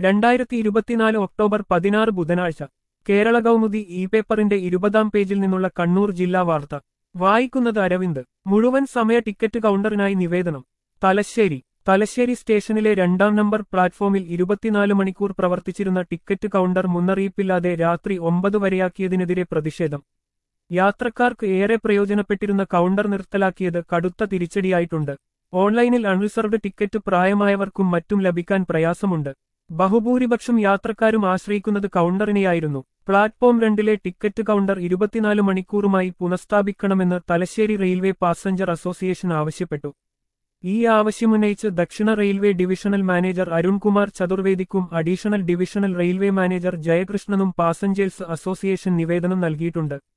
രണ്ടായിരത്തി ഇരുപത്തിനാല് ഒക്ടോബർ പതിനാറ് ബുധനാഴ്ച കേരള കൗമുദി ഇ പേപ്പറിന്റെ ഇരുപതാം പേജിൽ നിന്നുള്ള കണ്ണൂർ ജില്ലാ വാർത്ത വായിക്കുന്നത് അരവിന്ദ് മുഴുവൻ സമയ ടിക്കറ്റ് കൗണ്ടറിനായി നിവേദനം തലശ്ശേരി തലശ്ശേരി സ്റ്റേഷനിലെ രണ്ടാം നമ്പർ പ്ലാറ്റ്ഫോമിൽ ഇരുപത്തിനാല് മണിക്കൂർ പ്രവർത്തിച്ചിരുന്ന ടിക്കറ്റ് കൗണ്ടർ മുന്നറിയിപ്പില്ലാതെ രാത്രി ഒമ്പത് വരെയാക്കിയതിനെതിരെ പ്രതിഷേധം യാത്രക്കാർക്ക് ഏറെ പ്രയോജനപ്പെട്ടിരുന്ന കൗണ്ടർ നിർത്തലാക്കിയത് കടുത്ത തിരിച്ചടിയായിട്ടുണ്ട് ഓൺലൈനിൽ അൺറിസർവ്ഡ് ടിക്കറ്റ് പ്രായമായവർക്കും മറ്റും ലഭിക്കാൻ പ്രയാസമുണ്ട് ബഹുഭൂരിപക്ഷം യാത്രക്കാരും ആശ്രയിക്കുന്നത് കൗണ്ടറിനെയായിരുന്നു പ്ലാറ്റ്ഫോം രണ്ടിലെ ടിക്കറ്റ് കൗണ്ടർ ഇരുപത്തിനാല് മണിക്കൂറുമായി പുനഃസ്ഥാപിക്കണമെന്ന് തലശ്ശേരി റെയിൽവേ പാസഞ്ചർ അസോസിയേഷൻ ആവശ്യപ്പെട്ടു ഈ ആവശ്യമുന്നയിച്ച് ദക്ഷിണ റെയിൽവേ ഡിവിഷണൽ മാനേജർ അരുൺകുമാർ ചതുർവേദിക്കും അഡീഷണൽ ഡിവിഷണൽ റെയിൽവേ മാനേജർ ജയകൃഷ്ണനും പാസഞ്ചേഴ്സ് അസോസിയേഷൻ നിവേദനം നൽകിയിട്ടുണ്ട്